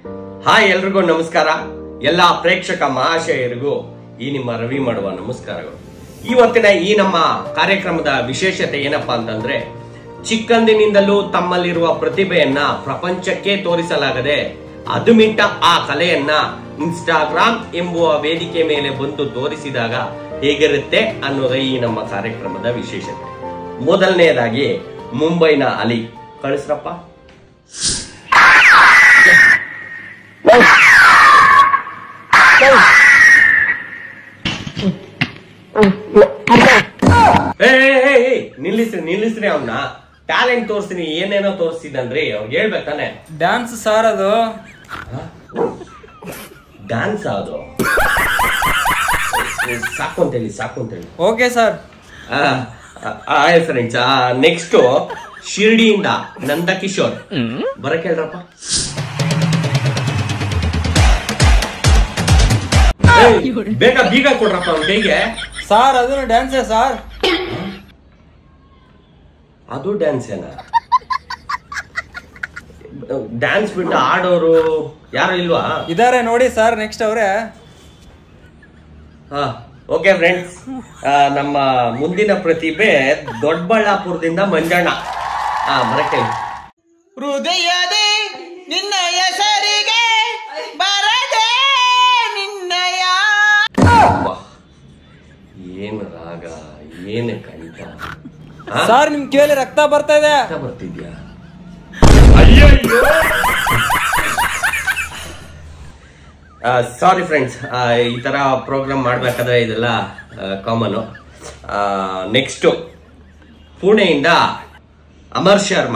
hi ಎಲ್ರಿಗೂ ನಮಸ್ಕಾರ ಎಲ್ಲ ಪ್ರೇಕ್ಷಕ ಮಹಾಶಯರಿಗೂ ಈ ನಿಮ್ಮ ರವಿ ಮಾಡುವ ನಮಸ್ಕಾರಗಳು ಇವತ್ತಿನ ಈ ನಮ್ಮ ಕಾರ್ಯಕ್ರಮದ ವಿಶೇಷತೆ ಏನಪ್ಪಾ ಅಂತಂದ್ರೆ ಚಿಕ್ಕಂದಿನಿಂದಲೂ ತಮ್ಮಲ್ಲಿರುವ ಪ್ರತಿಭೆಯನ್ನ ಪ್ರಪಂಚಕ್ಕೆ ತೋರಿಸಲಾಗದೆ ಅದುಮಿಟ್ಟ ಆ ಕಲೆಯನ್ನ ಇನ್ಸ್ಟಾಗ್ರಾಮ್ ಎಂಬುವ ವೇದಿಕೆ ಮೇಲೆ ಬಂದು ತೋರಿಸಿದಾಗ ಹೇಗಿರುತ್ತೆ ಅನ್ನೋದೇ ಈ ನಮ್ಮ ಕಾರ್ಯಕ್ರಮದ ವಿಶೇಷತೆ ಮೊದಲನೆಯದಾಗಿ ಮುಂಬೈನ ಅಲಿ ಕಳಿಸ್ರಪ್ಪ ಏ, ಏ, ಏ, ಏ, ನಿಲ್ಲಿಸ್ರಿ ನಿಲ್ಲಿಸ್ರಿ ಅವನ್ನ ಟ್ಯಾಲೆಂಟ್ ತೋರಿಸ್ತೀನಿ ಏನೇನೋ ತೋರಿಸ್ತಿದ್ದನ್ರಿ ಅವ್ರಿಗೆ ಹೇಳ್ಬೇಕಾನೆ ಡ್ಯಾನ್ಸ್ ಸಾರ್ ಅದು ಡ್ಯಾನ್ಸ್ ಅದು ಸಾಕು ಅಂತ ಹೇಳಿ ಸಾಕು ಅಂತ ಹೇಳಿ ಓಕೆ ಸರ್ ಆಯ್ತು ಫ್ರೆಂಡ್ಸ್ ನೆಕ್ಸ್ಟ್ ಶಿರ್ಡಿಯಿಂದ ನಂದಕಿಶೋರ್ ಬರಕ್ ಹೇಳ್ರಪ್ಪ ಏಯ್, ಬೇಗ ಬೀಗ ಕೊಡ್ರಪ್ಪ ಅವ್ನ ಕೈಗೆ ಸಾರ್ ಅದನ್ನು ಡ್ಯಾನ್ಸೇ ಸಾರ್ ಅದು ಡ್ಯಾನ್ಸ್ ಏನ ಡ್ಯಾನ್ಸ್ ಬಿಟ್ಟು ಆಡೋರು ಯಾರು ಇಲ್ವಾ ಇದಾರೆ ನೋಡಿ ಸರ್ ನೆಕ್ಸ್ಟ್ ಅವರೇ ಹಾ ಓಕೆ ಫ್ರೆಂಡ್ಸ್ ನಮ್ಮ ಮುಂದಿನ ಪ್ರತಿಭೆ ದೊಡ್ಡಬಳ್ಳಾಪುರದಿಂದ ಮಂಜಣ್ಣ ಹಾ ಬರಕ್ಕೆ ಹೃದಯದೇ ನಿನ್ನ ಹೆಸರಿಗೆ ಬರದೆ ನಿನ್ನಯ ಏನು ರಾಗ ಏನು ಕಂಠ ಸರ್ ನಿಮ್ ಕಿವಿಯಲ್ಲಿ ರಕ್ತ ಬರ್ತಾ ಇದೆ ರಕ್ತ ಬರ್ತಿದ್ಯಾ ಅಯ್ಯೋ ಸಾರಿ ಫ್ರೆಂಡ್ಸ್ ಈ ತರ ಪ್ರೋಗ್ರಾಮ್ ಮಾಡ್ಬೇಕಾದ್ರೆ ಇದೆಲ್ಲ ಕಾಮನು ನೆಕ್ಸ್ಟು ಪುಣೆಯಿಂದ ಅಮರ್ ಶರ್ಮಾ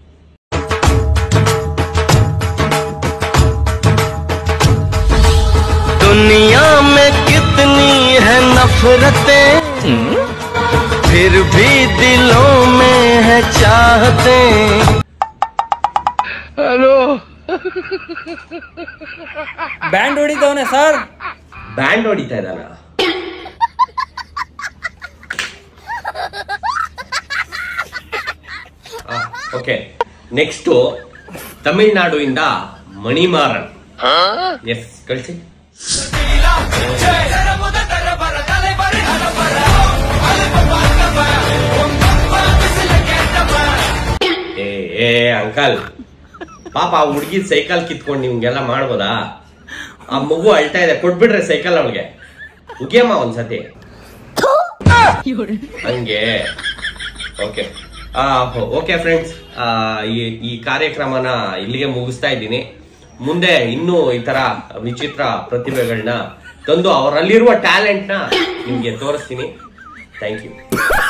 दुनिया में कितनी है नफरतें फिर भी दिलों में है चाहते ಬ್ಯಾಂಡ್ ಹೊಡಿತವನೆ ಸರ್ ಬ್ಯಾಂಡ್ ಹೊಡಿತಾ ಇದ್ದಾನ ಓಕೆ ನೆಕ್ಸ್ಟ್ ತಮಿಳ್ನಾಡು ಇಂದ ಮಣಿಮಾರನ್ ಎಸ್ ಕಳಿಸಿ ಏ ಏ ಅಂಕಲ್ ಪಾಪ ಆ ಹುಡುಗಿ ಸೈಕಲ್ ಕಿತ್ಕೊಂಡು ನಿಮ್ಗೆಲ್ಲ ಮಾಡ್ಬೋದಾ ಆ ಮಗು ಅಳ್ತಾ ಇದೆ ಕೊಟ್ಬಿಡ್ರೆ ಸೈಕಲ್ ಅವಳಿಗೆ ಉಗಿಯಮ್ಮ ಒಂದ್ಸತಿ ಹಂಗೆ ಓಕೆ ಓಕೆ ಫ್ರೆಂಡ್ಸ್ ಈ ಈ ಕಾರ್ಯಕ್ರಮನ ಇಲ್ಲಿಗೆ ಮುಗಿಸ್ತಾ ಇದ್ದೀನಿ ಮುಂದೆ ಇನ್ನೂ ಈ ತರ ವಿಚಿತ್ರ ಪ್ರತಿಭೆಗಳನ್ನ ತಂದು ಅವರಲ್ಲಿರುವ ಟ್ಯಾಲೆಂಟ್ನ ನಿಮ್ಗೆ ತೋರಿಸ್ತೀನಿ ಥ್ಯಾಂಕ್ ಯು